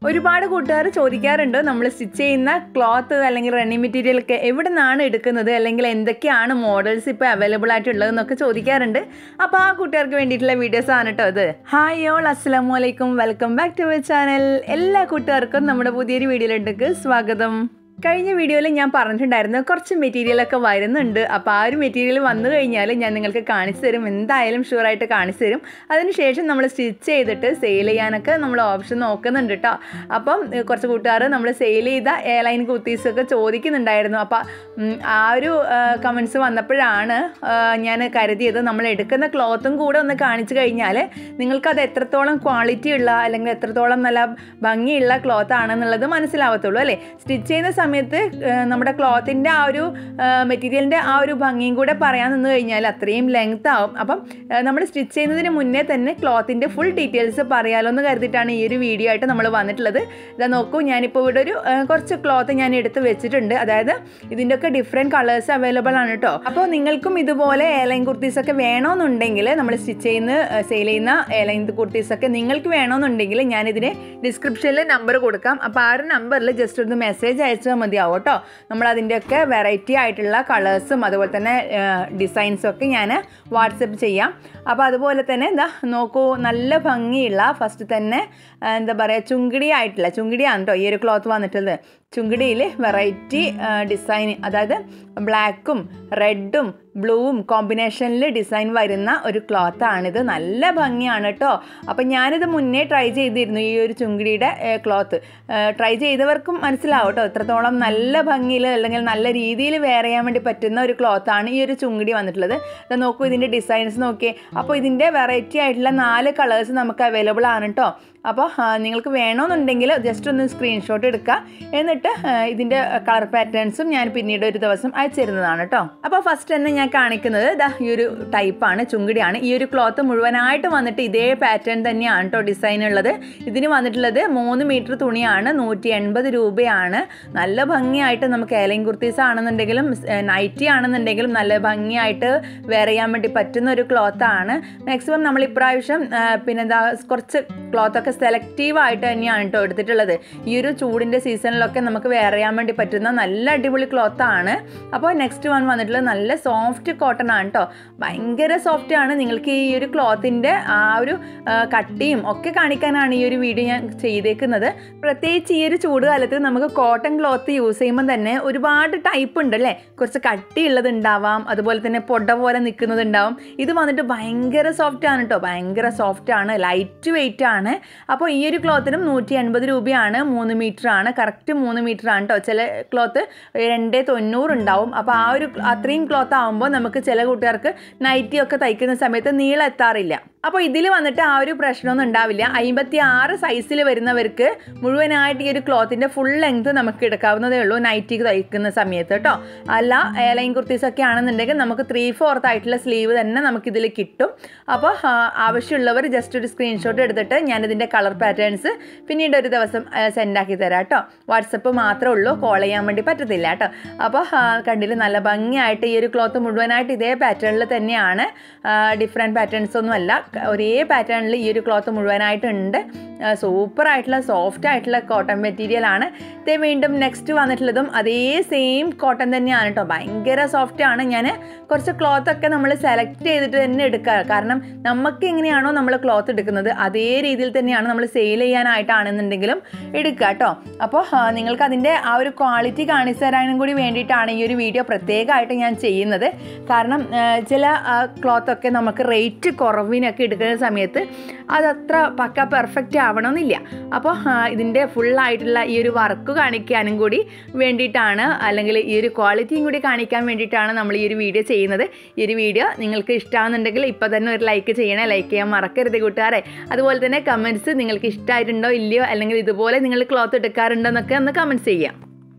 ഒരുപാട് കൂട്ടുകാർ ചോദിക്കാറുണ്ട് നമ്മൾ സ്റ്റിച്ച് ചെയ്യുന്ന ക്ലോത്ത് അല്ലെങ്കിൽ റണ്ണിങ് മെറ്റീരിയൽ ഒക്കെ എവിടെ നിന്നാണ് എടുക്കുന്നത് അല്ലെങ്കിൽ എന്തൊക്കെയാണ് മോഡൽസ് ഇപ്പോൾ അവൈലബിൾ ആയിട്ടുള്ളതെന്നൊക്കെ ചോദിക്കാറുണ്ട് അപ്പോൾ ആ കൂട്ടുകാർക്ക് വേണ്ടിയിട്ടുള്ള വീഡിയോസ് ആണ് കേട്ടോ ഇത് ഹായ് ഓൾ അസ്സാം വലൈക്കും welcome back to my channel എല്ലാ കൂട്ടുകാർക്കും നമ്മുടെ പുതിയൊരു വീഡിയോയിലേക്ക് സ്വാഗതം കഴിഞ്ഞ വീഡിയോയിൽ ഞാൻ പറഞ്ഞിട്ടുണ്ടായിരുന്നു കുറച്ച് മെറ്റീരിയലൊക്കെ വരുന്നുണ്ട് അപ്പോൾ ആ ഒരു മെറ്റീരിയൽ വന്നു കഴിഞ്ഞാൽ ഞാൻ നിങ്ങൾക്ക് കാണിച്ചു തരും എന്തായാലും ഷുവറായിട്ട് കാണിച്ചു തരും അതിനുശേഷം നമ്മൾ സ്റ്റിച്ച് ചെയ്തിട്ട് സെയിൽ ചെയ്യാനൊക്കെ നമ്മൾ ഓപ്ഷൻ നോക്കുന്നുണ്ട് കേട്ടോ അപ്പം ഏഹ്, കുറച്ച് കൂട്ടുകാർ നമ്മൾ സെയിൽ ചെയ്ത എയർലൈൻ കുർത്തീസൊക്കെ ചോദിക്കുന്നുണ്ടായിരുന്നു അപ്പോൾ ഉം, ആ ഒരു കമൻസ് വന്നപ്പോഴാണ് ആ, ഞാൻ കരുതിയത് നമ്മൾ എടുക്കുന്ന ക്ലോത്തും കൂടെ ഒന്ന് കാണിച്ചു കഴിഞ്ഞാൽ നിങ്ങൾക്കത് എത്രത്തോളം ക്വാളിറ്റി ഉള്ള അല്ലെങ്കിൽ എത്രത്തോളം നല്ല ഭംഗിയുള്ള ക്ലോത്ത് ആണെന്നുള്ളത് മനസ്സിലാവത്തുള്ളൂ അല്ലേ സ്റ്റിച്ച് ചെയ്യുന്ന സമയത്ത് ആ, നമ്മുടെ ക്ലോത്തിൻ്റെ ആ ഒരു മെറ്റീരിയലിൻ്റെ ആ ഒരു ഭംഗിയും കൂടെ പറയാൻ നിന്ന് കഴിഞ്ഞാൽ അത്രയും ലെങ്ത് ആവും അപ്പം നമ്മൾ സ്റ്റിച്ച് ചെയ്യുന്നതിന് മുന്നേ തന്നെ ക്ലോത്തിൻ്റെ ഫുൾ ഡീറ്റെയിൽസ് പറയാലോ എന്ന് കരുതിയിട്ടാണ് ഈ ഒരു വീഡിയോ ആയിട്ട് നമ്മൾ വന്നിട്ടുള്ളത് ഇതാ നോക്കൂ ഞാനിപ്പോൾ ഇവിടെ ഒരു ആ, കുറച്ച് ക്ലോത്ത് ഞാൻ എടുത്ത് വെച്ചിട്ടുണ്ട് അതായത് ഇതിൻ്റെയൊക്കെ ഡിഫറെൻറ്റ് കളേഴ്സ് അവൈലബിൾ ആണ് കേട്ടോ അപ്പോൾ നിങ്ങൾക്കും ഇതുപോലെ എയർലൈൻ കുർത്തീസ് ഒക്കെ വേണമെന്നുണ്ടെങ്കിൽ നമ്മൾ സ്റ്റിച്ച് ചെയ്യുന്ന സെയിൽ ചെയ്യുന്ന എയർലൈൻ കുർത്തീസ് ഒക്കെ നിങ്ങൾക്ക് വേണമെന്നുണ്ടെങ്കിൽ ഞാനിതിന് ഡിസ്ക്രിപ്ഷനിൽ നമ്പർ കൊടുക്കാം അപ്പോൾ ആ ഒരു നമ്പറിൽ ജസ്റ്റ് ഒന്ന് മെസ്സേജ് അയച്ചാൽ മതിയാവും കേട്ടോ നമ്മൾ അതിൻ്റെയൊക്കെ വെറൈറ്റി ആയിട്ടുള്ള കളേഴ്സും അതുപോലെ തന്നെ ഡിസൈൻസും ഒക്കെ ഞാൻ വാട്സപ്പ് ചെയ്യാം അപ്പോൾ അതുപോലെ തന്നെ എന്താ നോക്കൂ നല്ല ഭംഗിയുള്ള ഫസ്റ്റ് തന്നെ ആ, എന്താ പറയുക ചുങ്കിടി ആയിട്ടുള്ള ചുങ്കിടിയാണ് കേട്ടോ ഈ ഒരു ക്ലോത്ത് വന്നിട്ടുള്ളത് ചുങ്കിടിയിൽ വെറൈറ്റി ഡിസൈൻ അതായത് ബ്ലാക്കും റെഡും ബ്ലൂവും കോമ്പിനേഷനിൽ ഡിസൈൻ വരുന്ന ഒരു ക്ലോത്താണിത് നല്ല ഭംഗിയാണ് കേട്ടോ അപ്പം ഞാനിത് മുന്നേ ട്രൈ ചെയ്തിരുന്നു ഈ ഒരു ചുങ്കിടിയുടെ ക്ലോത്ത് ട്രൈ ചെയ്തവർക്കും മനസ്സിലാവും കേട്ടോ എത്രത്തോളം നല്ല ഭംഗിയിൽ അല്ലെങ്കിൽ നല്ല രീതിയിൽ വെയർ ചെയ്യാൻ വേണ്ടി പറ്റുന്ന ഒരു ക്ലോത്താണ് ഈ ഒരു ചുങ്കിടി വന്നിട്ടുള്ളത് ഇത് നോക്കൂ ഇതിൻ്റെ ഡിസൈൻസ് നോക്കിയേ അപ്പോൾ ഇതിൻ്റെ വെറൈറ്റി ആയിട്ടുള്ള നാല് കളേഴ്സ് നമുക്ക് അവൈലബിൾ ആണ് കേട്ടോ അപ്പോൾ ആ, നിങ്ങൾക്ക് വേണമെന്നുണ്ടെങ്കിൽ ജസ്റ്റ് ഒന്ന് സ്ക്രീൻഷോട്ട് എടുക്കുക എന്നിട്ട് ആ, ഇതിൻ്റെ കളർ പാറ്റേൺസും ഞാൻ പിന്നീട് ഒരു ദിവസം അയച്ചു തരുന്നതാണ് കേട്ടോ അപ്പോൾ ഫസ്റ്റ് തന്നെ ഞാൻ കാണിക്കുന്നത് ദാ ഈ ഒരു ടൈപ്പാണ് ചുങ്കിടിയാണ് ഈ ഒരു ക്ലോത്ത് മുഴുവനായിട്ട് വന്നിട്ട് ഇതേ പാറ്റേൺ തന്നെയാണ് കേട്ടോ ഡിസൈൻ ഉള്ളത് ഇതിന് വന്നിട്ടുള്ളത് മൂന്ന് മീറ്റർ തുണിയാണ് നൂറ്റി എൺപത് രൂപയാണ് നല്ല ഭംഗിയായിട്ട് നമുക്ക് ഏലൈൻ കുർത്തീസ് ആണെന്നുണ്ടെങ്കിലും നൈറ്റി ആണെന്നുണ്ടെങ്കിലും നല്ല ഭംഗിയായിട്ട് വെയർ ചെയ്യാൻ വേണ്ടി പറ്റുന്ന ഒരു ക്ലോത്താണ് മാക്സിമം നമ്മൾ ഇപ്രാവശ്യം ആ, പിന്നെ എന്താ കുറച്ച് ക്ലോത്തൊക്കെ സെലക്റ്റീവ് ആയിട്ട് തന്നെയാണ് കേട്ടോ എടുത്തിട്ടുള്ളത് ഈ ഒരു ചൂടിൻ്റെ സീസണിലൊക്കെ നമുക്ക് വെയർ ചെയ്യാൻ വേണ്ടി പറ്റുന്ന നല്ല അടിപൊളി ക്ലോത്താണ് അപ്പോൾ നെക്സ്റ്റ് വൺ വന്നിട്ടുള്ളത് നല്ല സോഫ്റ്റ് കോട്ടൺ ആണ് കേട്ടോ ഭയങ്കര സോഫ്റ്റ് ആണ് നിങ്ങൾക്ക് ഈ ഒരു ക്ലോത്തിൻ്റെ ആ ഒരു ആ, കട്ടിയും ഒക്കെ കാണിക്കാനാണ് ഈ ഒരു വീഡിയോ ഞാൻ ചെയ്തേക്കുന്നത് പ്രത്യേകിച്ച് ഈ ഒരു ചൂട് കാലത്ത് നമുക്ക് കോട്ടൺ ക്ലോത്ത് യൂസ് ചെയ്യുമ്പോൾ തന്നെ ഒരുപാട് ടൈപ്പ് ഉണ്ട് അല്ലേ കുറച്ച് കട്ടിയുള്ളത് ഉണ്ടാവാം അതുപോലെ തന്നെ പൊട പോലെ നിൽക്കുന്നത് ഉണ്ടാവും ഇത് വന്നിട്ട് ഭയങ്കര സോഫ്റ്റ് ആണ് കേട്ടോ ഭയങ്കര സോഫ്റ്റ് ആണ് ലൈറ്റ് വെയിറ്റ് ആണ് അപ്പോൾ ഈ ഒരു ക്ലോത്തിനും നൂറ്റി എൺപത് രൂപയാണ് മൂന്ന് മീറ്റർ ആണ് കറക്റ്റ് മൂന്ന് മീറ്റർ ആണ് കേട്ടോ ചില ക്ലോത്ത് രണ്ടേ തൊണ്ണൂറ് ഉണ്ടാവും അപ്പോൾ ആ ഒരു അത്രയും ക്ലോത്ത് ആകുമ്പോൾ നമുക്ക് ചില കൂട്ടുകാർക്ക് നൈറ്റി ഒക്കെ തയ്ക്കുന്ന സമയത്ത് നീളം എത്താറില്ല അപ്പോൾ ഇതിൽ വന്നിട്ട് ആ ഒരു പ്രശ്നമൊന്നും ഉണ്ടാവില്ല അമ്പത്തി ആറ് സൈസിൽ വരുന്നവർക്ക് മുഴുവനായിട്ട് ഈ ഒരു ക്ലോത്തിൻ്റെ ഫുൾ ലെങ്ത് നമുക്ക് എടുക്കാവുന്നതേ ഉള്ളൂ നൈറ്റി തയ്ക്കുന്ന സമയത്ത് കേട്ടോ അല്ല എയർലൈൻ കുർത്തീസ് ഒക്കെ ആണെന്നുണ്ടെങ്കിൽ നമുക്ക് ത്രീ ഫോർത്ത് ആയിട്ടുള്ള സ്ലീവ് തന്നെ നമുക്കിതിൽ കിട്ടും അപ്പോൾ ആ, ആവശ്യമുള്ളവർ ജസ്റ്റ് ഒരു സ്ക്രീൻഷോട്ട് എടുത്തിട്ട് ഞാനിതിൻ്റെ കളർ പാറ്റേൺസ് പിന്നീട് ഒരു ദിവസം സെൻഡ് ആക്കി തരാം കേട്ടോ വാട്സപ്പ് മാത്രമേ ഉള്ളൂ കോൾ ചെയ്യാൻ വേണ്ടി പറ്റത്തില്ല കേട്ടോ അപ്പോൾ കണ്ടില്ല നല്ല ഭംഗിയായിട്ട് ഈ ഒരു ക്ലോത്ത് മുഴുവനായിട്ട് ഇതേ പാറ്റേണിൽ തന്നെയാണ് ഡിഫറെൻറ്റ് പാറ്റേൺസ് ഒന്നും അല്ല ക- ഒരേ പാറ്റേണിൽ ഈ ഒരു ക്ലോത്ത് മുഴുവനായിട്ടുണ്ട് സൂപ്പർ ആയിട്ടുള്ള സോഫ്റ്റ് ആയിട്ടുള്ള കോട്ടൺ മെറ്റീരിയൽ ആണ് ഇത് വീണ്ടും നെക്സ്റ്റ് വന്നിട്ടുള്ളതും അതേ സെയിം കോട്ടൺ തന്നെയാണ് കേട്ടോ ഭയങ്കര സോഫ്റ്റ് ആണ് ഞാൻ കുറച്ച് ക്ലോത്ത് ഒക്കെ നമ്മൾ സെലക്ട് ചെയ്തിട്ട് തന്നെ എടുക്കുക കാരണം നമുക്ക് എങ്ങനെയാണോ നമ്മൾ ക്ലോത്ത് എടുക്കുന്നത് അതേ രീതിയിൽ തന്നെയാണ് നമ്മൾ സെയിൽ ചെയ്യാനായിട്ടാണെന്നുണ്ടെങ്കിലും എടുക്കുക കേട്ടോ അപ്പോൾ ആ, നിങ്ങൾക്ക് അതിൻ്റെ ആ ഒരു ക്വാളിറ്റി കാണിച്ചു തരാനും കൂടി വേണ്ടിയിട്ടാണ് ഈ ഒരു വീഡിയോ പ്രത്യേകമായിട്ട് ഞാൻ ചെയ്യുന്നത് കാരണം ആ, ചില ക്ലോത്തൊക്കെ നമുക്ക് റേറ്റ് കുറവിനൊക്കെ എടുക്കുന്ന സമയത്ത് അതത്ര പക്ക പെർഫെക്റ്റ് ആവണമെന്നില്ല അപ്പോൾ ആ, ഇതിൻ്റെ ഫുള്ളായിട്ടുള്ള ഈ ഒരു വർക്ക് കാണിക്കാനും കൂടി വേണ്ടിയിട്ടാണ് അല്ലെങ്കിൽ ഈ ഒരു ക്വാളിറ്റിയും കൂടി കാണിക്കാൻ വേണ്ടിയിട്ടാണ് നമ്മൾ ഈ ഒരു വീഡിയോ ചെയ്യുന്നത് ഈ ഒരു വീഡിയോ നിങ്ങൾക്ക് ഇഷ്ടമാകുന്നുണ്ടെങ്കിൽ ഇപ്പോൾ തന്നെ ഒരു ലൈക്ക് ചെയ്യണേ ലൈക്ക് ചെയ്യാൻ മറക്കരുത് കൂട്ടുകാരെ അതുപോലെ തന്നെ കമൻറ്റ്സ് നിങ്ങൾക്ക് ഇഷ്ടമായിട്ടുണ്ടോ ഇല്ലയോ അല്ലെങ്കിൽ ഇതുപോലെ നിങ്ങൾ ക്ലോത്ത് എടുക്കാറുണ്ടോ എന്നൊക്കെ ഒന്ന് കമൻറ്റ്സ് ചെയ്യാം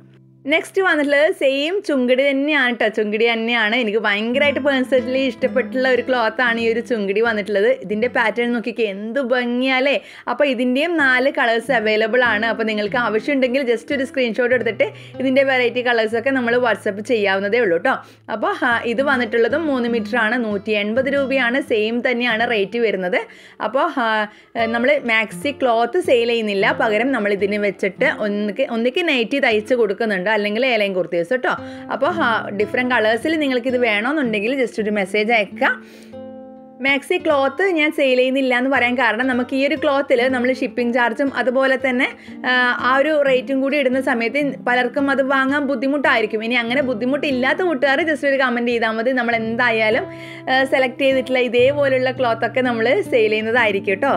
നെക്സ്റ്റ് വന്നിട്ടുള്ളത് സെയിം ചുങ്കിടി തന്നെയാണ് കേട്ടോ ചുങ്കിടി തന്നെയാണ് എനിക്ക് ഭയങ്കരമായിട്ട് പേഴ്സണലി ഇഷ്ടപ്പെട്ടുള്ള ഒരു ക്ലോത്താണ് ഈ ഒരു ചുങ്കിടി വന്നിട്ടുള്ളത് ഇതിൻ്റെ പാറ്റേൺ നോക്കിക്കേ എന്ത് ഭംഗിയാലേ അപ്പോൾ ഇതിൻ്റെയും നാല് കളേഴ്സ് അവൈലബിൾ ആണ് അപ്പോൾ നിങ്ങൾക്ക് ആവശ്യമുണ്ടെങ്കിൽ ജസ്റ്റ് ഒരു സ്ക്രീൻഷോട്ട് എടുത്തിട്ട് ഇതിൻ്റെ വെറൈറ്റി കളേഴ്സൊക്കെ നമ്മൾ വാട്സപ്പ് ചെയ്യാവുന്നതേ ഉള്ളൂ കേട്ടോ അപ്പോൾ ഇത് വന്നിട്ടുള്ളതും മൂന്ന് മീറ്റർ ആണ് നൂറ്റി എൺപത് രൂപയാണ് സെയിം തന്നെയാണ് റേറ്റ് വരുന്നത് അപ്പോൾ നമ്മൾ മാക്സി ക്ലോത്ത് സെയിൽ ചെയ്യുന്നില്ല പകരം നമ്മൾ ഇതിന് വെച്ചിട്ട് ഒന്നിക്ക് ഒന്നിക്ക് നൈറ്റി തയ്ച്ച് കൊടുക്കുന്നുണ്ട് അല്ലെങ്കിൽ ഏലയും കുർത്തീസ് കേട്ടോ അപ്പോൾ ഡിഫറെൻറ്റ് കളേഴ്സിൽ നിങ്ങൾക്ക് ഇത് വേണമെന്നുണ്ടെങ്കിൽ ജസ്റ്റ് ഒരു മെസ്സേജ് അയക്കുക മാക്സി ക്ലോത്ത് ഞാൻ സെയിൽ ചെയ്യുന്നില്ല എന്ന് പറയാൻ കാരണം നമുക്ക് ഈ ഒരു ക്ലോത്തിൽ നമ്മൾ ഷിപ്പിംഗ് ചാർജും അതുപോലെ തന്നെ ആ ഒരു റേറ്റും കൂടി ഇടുന്ന സമയത്ത് പലർക്കും അത് വാങ്ങാൻ ബുദ്ധിമുട്ടായിരിക്കും ഇനി അങ്ങനെ ബുദ്ധിമുട്ടില്ലാത്ത കൂട്ടുകാർ ജസ്റ്റ് ഒരു കമൻറ്റ് ചെയ്താൽ മതി നമ്മൾ എന്തായാലും സെലക്ട് ചെയ്തിട്ടുള്ള ഇതേപോലുള്ള ക്ലോത്തൊക്കെ നമ്മൾ സെയിൽ ചെയ്യുന്നതായിരിക്കും കേട്ടോ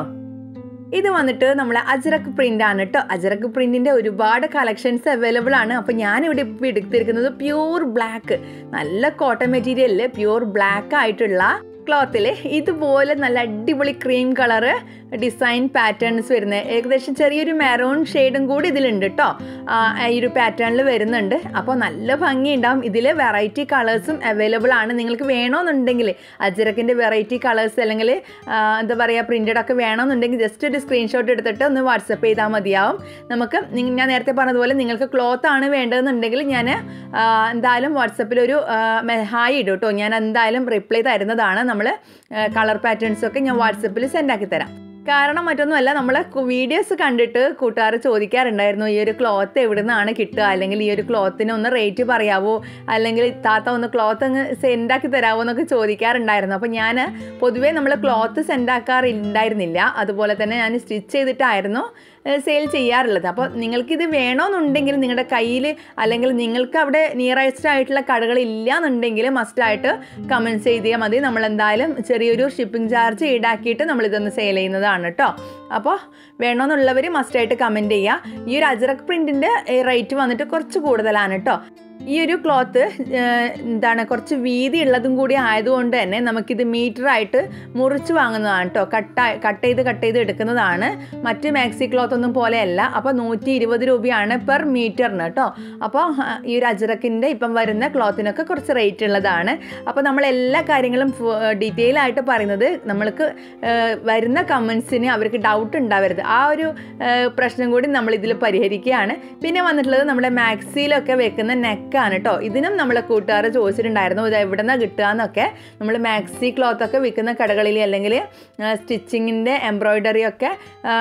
ഇത് വന്നിട്ട് നമ്മൾ അജറക് പ്രിൻ്റ് ആണ് കേട്ടോ അജറക് പ്രിൻറ്റിൻ്റെ ഒരുപാട് കളക്ഷൻസ് അവൈലബിൾ ആണ് അപ്പോൾ ഞാനിവിടെ ഇപ്പോൾ എടുത്തിരിക്കുന്നത് പ്യൂർ ബ്ലാക്ക് നല്ല കോട്ടൺ മെറ്റീരിയലിൽ പ്യൂർ ബ്ലാക്ക് ആയിട്ടുള്ള ക്ലോത്തിൽ ഇതുപോലെ നല്ല അടിപൊളി ക്രീം കളറ് ഡിസൈൻ പാറ്റേൺസ് വരുന്നത് ഏകദേശം ചെറിയൊരു മെറൂൺ ഷെയ്ഡും കൂടി ഇതിലുണ്ട് കേട്ടോ ഈ ഒരു പാറ്റേണിൽ വരുന്നുണ്ട് അപ്പോൾ നല്ല ഭംഗിയുണ്ടാവും ഇതിൽ വെറൈറ്റി കളേഴ്സും അവൈലബിൾ ആണ് നിങ്ങൾക്ക് വേണമെന്നുണ്ടെങ്കിൽ അജരക്കിൻ്റെ വെറൈറ്റി കളേഴ്സ് അല്ലെങ്കിൽ എന്താ പറയുക പ്രിൻറ്റഡ് ഒക്കെ വേണമെന്നുണ്ടെങ്കിൽ ജസ്റ്റ് ഒരു സ്ക്രീൻഷോട്ട് എടുത്തിട്ട് ഒന്ന് വാട്സപ്പ് ചെയ്താൽ മതിയാവും നമുക്ക് ഞാൻ നേരത്തെ പറഞ്ഞതുപോലെ നിങ്ങൾക്ക് ക്ലോത്ത് ആണ് വേണ്ടതെന്നുണ്ടെങ്കിൽ ഞാൻ എന്തായാലും വാട്സപ്പിൽ ഒരു ഹായ് ഇടും കേട്ടോ ഞാൻ എന്തായാലും റിപ്ലൈ തരുന്നതാണ് നമ്മൾ കളർ പാറ്റേൺസൊക്കെ ഞാൻ വാട്സപ്പിൽ സെൻഡ് ആക്കി തരാം കാരണം മറ്റൊന്നുമല്ല നമ്മൾ വീഡിയോസ് കണ്ടിട്ട് കൂട്ടുകാർ ചോദിക്കാറുണ്ടായിരുന്നു ഈ ഒരു ക്ലോത്ത് എവിടെ നിന്നാണ് കിട്ടുക അല്ലെങ്കിൽ ഈ ഒരു ക്ലോത്തിന് ഒന്ന് റേറ്റ് പറയാവോ അല്ലെങ്കിൽ താത്ത ഒന്ന് ക്ലോത്ത് അങ്ങ് സെൻഡാക്കി തരാമോ എന്നൊക്കെ ചോദിക്കാറുണ്ടായിരുന്നു അപ്പോൾ ഞാൻ പൊതുവേ നമ്മൾ ക്ലോത്ത് സെൻഡാക്കാറുണ്ടായിരുന്നില്ല അതുപോലെ തന്നെ ഞാൻ സ്റ്റിച്ച് ചെയ്തിട്ടായിരുന്നു സെയിൽ ചെയ്യാറുള്ളത് അപ്പോൾ നിങ്ങൾക്കിത് വേണമെന്നുണ്ടെങ്കിൽ നിങ്ങളുടെ കയ്യിൽ അല്ലെങ്കിൽ നിങ്ങൾക്ക് അവിടെ നിയറസ്റ്റ് ആയിട്ടുള്ള കടകളില്ല എന്നുണ്ടെങ്കിൽ മസ്റ്റായിട്ട് കമൻസ് ചെയ്താൽ മതി നമ്മൾ എന്തായാലും ചെറിയൊരു ഷിപ്പിംഗ് ചാർജ് ഈടാക്കിയിട്ട് നമ്മളിതൊന്ന് സെയിൽ ചെയ്യുന്നതാണ് കേട്ടോ അപ്പോൾ വേണമെന്നുള്ളവർ മസ്റ്റായിട്ട് കമൻറ്റ് ചെയ്യുക ഈ ഒരു അജറക് പ്രിൻറ്റിൻ്റെ റേറ്റ് വന്നിട്ട് കുറച്ച് കൂടുതലാണ് കേട്ടോ ഈ ഒരു ക്ലോത്ത് എന്താണ് കുറച്ച് വീതി ഉള്ളതും കൂടി ആയതുകൊണ്ട് തന്നെ നമുക്കിത് മീറ്ററായിട്ട് മുറിച്ച് വാങ്ങുന്നതാണ് കേട്ടോ കട്ട് കട്ട് ചെയ്ത് കട്ട് ചെയ്ത് എടുക്കുന്നതാണ് മറ്റ് മാക്സി ക്ലോത്ത് ഒന്നും പോലെയല്ല അപ്പോൾ നൂറ്റി ഇരുപത് രൂപയാണ് പെർ മീറ്ററിന് കേട്ടോ അപ്പോൾ ഈ ഒരു അജറക്കിൻ്റെ ഇപ്പം വരുന്ന ക്ലോത്തിനൊക്കെ കുറച്ച് റേറ്റ് ഉള്ളതാണ് അപ്പോൾ നമ്മൾ എല്ലാ കാര്യങ്ങളും ഡീറ്റെയിൽ ആയിട്ട് പറയുന്നത് നമ്മൾക്ക് വരുന്ന കമൻസിന് അവർക്ക് ഡൗട്ട് ഉണ്ടാവരുത് ആ ഒരു പ്രശ്നം കൂടി നമ്മൾ ഇതിൽ പരിഹരിക്കുകയാണ് പിന്നെ വന്നിട്ടുള്ളത് നമ്മുടെ മാക്സിയിലൊക്കെ വെക്കുന്ന നെക്ക് ആണ് കേട്ടോ ഇതിനും നമ്മളെ കൂട്ടുകാർ ചോദിച്ചിട്ടുണ്ടായിരുന്നു ഇത് എവിടെ നിന്നാണ് കിട്ടുക എന്നൊക്കെ നമ്മൾ മാക്സി ക്ലോത്ത് ഒക്കെ വിൽക്കുന്ന കടകളിൽ അല്ലെങ്കിൽ സ്റ്റിച്ചിങ്ങിൻ്റെ എംബ്രോയിഡറി ഒക്കെ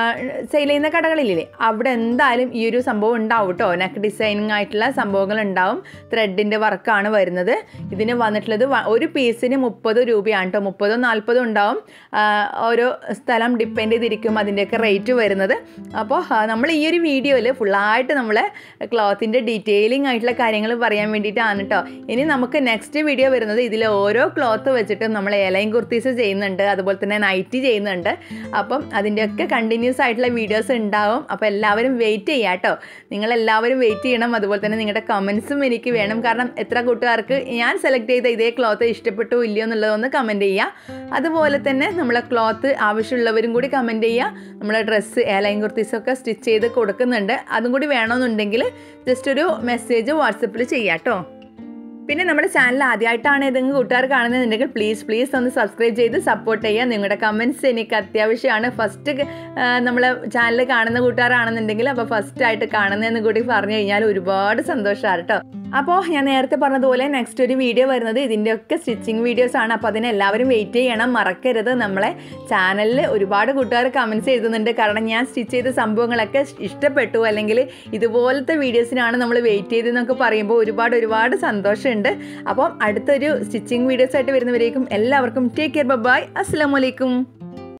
സെയിൽ ചെയ്യുന്ന കടകളിലില്ലേ അവിടെ എന്തായാലും ഈ ഒരു സംഭവം ഉണ്ടാവും കേട്ടോ നെക്ക് ഡിസൈനിങ് ആയിട്ടുള്ള സംഭവങ്ങൾ ഉണ്ടാവും ത്രെഡിൻ്റെ വർക്കാണ് വരുന്നത് ഇതിന് വന്നിട്ടുള്ളത് ഒരു പീസിന് മുപ്പത് രൂപയാണ് കേട്ടോ മുപ്പതോ നാൽപ്പതോ ഉണ്ടാവും ഓരോ സ്ഥലം ഡിപ്പെൻഡ് ചെയ്തിരിക്കും അതിൻ്റെയൊക്കെ റേറ്റ് വരുന്നത് അപ്പോൾ നമ്മൾ ഈ ഒരു വീഡിയോയിൽ ഫുള്ളായിട്ട് നമ്മൾ ക്ലോത്തിൻ്റെ ഡീറ്റെയിലിംഗ് ആയിട്ടുള്ള കാര്യങ്ങൾ പറയാൻ വേണ്ടിയിട്ടാണ് കേട്ടോ ഇനി നമുക്ക് നെക്സ്റ്റ് വീഡിയോ വരുന്നത് ഇതിൽ ഓരോ ക്ലോത്ത് വെച്ചിട്ട് നമ്മൾ ഏലയും കുർത്തീസ് ചെയ്യുന്നുണ്ട് അതുപോലെ തന്നെ നൈറ്റി ചെയ്യുന്നുണ്ട് അപ്പം അതിൻ്റെയൊക്കെ കണ്ടിന്യൂസ് ആയിട്ടുള്ള വീഡിയോസ് ഉണ്ടാവും അപ്പോൾ എല്ലാവരും വെയിറ്റ് ചെയ്യാം കേട്ടോ നിങ്ങളെല്ലാവരും വെയിറ്റ് ചെയ്യണം അതുപോലെ തന്നെ നിങ്ങളുടെ കമൻസും എനിക്ക് വേണം കാരണം എത്ര കൂട്ടുകാർക്ക് ഞാൻ സെലക്ട് ചെയ്ത ഇതേ ക്ലോത്ത് ഇഷ്ടപ്പെട്ടോ ഇല്ലയോ എന്നുള്ളതൊന്ന് കമൻറ്റ് ചെയ്യുക അതുപോലെ തന്നെ നമ്മളെ ക്ലോത്ത് ആവശ്യമുള്ളവരും കൂടി കമൻറ്റ് ചെയ്യുക നമ്മളെ ഡ്രസ്സ് ഏലയും കുർത്തീസൊക്കെ സ്റ്റിച്ച് ചെയ്ത് കൊടുക്കുന്നുണ്ട് അതും കൂടി വേണമെന്നുണ്ടെങ്കിൽ ജസ്റ്റ് ഒരു മെസ്സേജ് വാട്സപ്പിൽ ചെയ്യാം കേട്ടോ പിന്നെ നമ്മുടെ ചാനൽ ആദ്യമായിട്ടാണ് ഏതെങ്കിലും കൂട്ടുകാർ കാണുന്നതെന്നുണ്ടെങ്കിൽ പ്ലീസ് പ്ലീസ് ഒന്ന് സബ്സ്ക്രൈബ് ചെയ്ത് സപ്പോർട്ട് ചെയ്യുക നിങ്ങളുടെ കമൻറ്റ്സ് എനിക്ക് അത്യാവശ്യമാണ് ഫസ്റ്റ് നമ്മൾ ചാനൽ കാണുന്ന കൂട്ടുകാരാണെന്നുണ്ടെങ്കിൽ അപ്പോൾ ഫസ്റ്റ് ആയിട്ട് കാണുന്നതെന്ന് കൂടി പറഞ്ഞു കഴിഞ്ഞാൽ ഒരുപാട് സന്തോഷമാണ് കേട്ടോ അപ്പോൾ ഞാൻ നേരത്തെ പറഞ്ഞതുപോലെ നെക്സ്റ്റ് ഒരു വീഡിയോ വരുന്നത് ഇതിൻ്റെയൊക്കെ സ്റ്റിച്ചിങ് വീഡിയോസ് ആണ് അപ്പോൾ അതിന് എല്ലാവരും വെയിറ്റ് ചെയ്യണം മറക്കരുത് നമ്മളെ ചാനലിൽ ഒരുപാട് കൂട്ടുകാർ കമൻറ്റ്സ് എഴുതുന്നുണ്ട് കാരണം ഞാൻ സ്റ്റിച്ച് ചെയ്ത സംഭവങ്ങളൊക്കെ ഇഷ്ടപ്പെട്ടു അല്ലെങ്കിൽ ഇതുപോലത്തെ വീഡിയോസിനാണ് നമ്മൾ വെയിറ്റ് ചെയ്തതെന്നൊക്കെ പറയുമ്പോൾ ഒരുപാട് ഒരുപാട് സന്തോഷമുണ്ട് അപ്പം അടുത്തൊരു സ്റ്റിച്ചിങ് വീഡിയോസ് ആയിട്ട് വരുന്നവരേക്കും എല്ലാവർക്കും ടേക്ക് കെയർ ബൈ അസ്സാം വലൈക്കും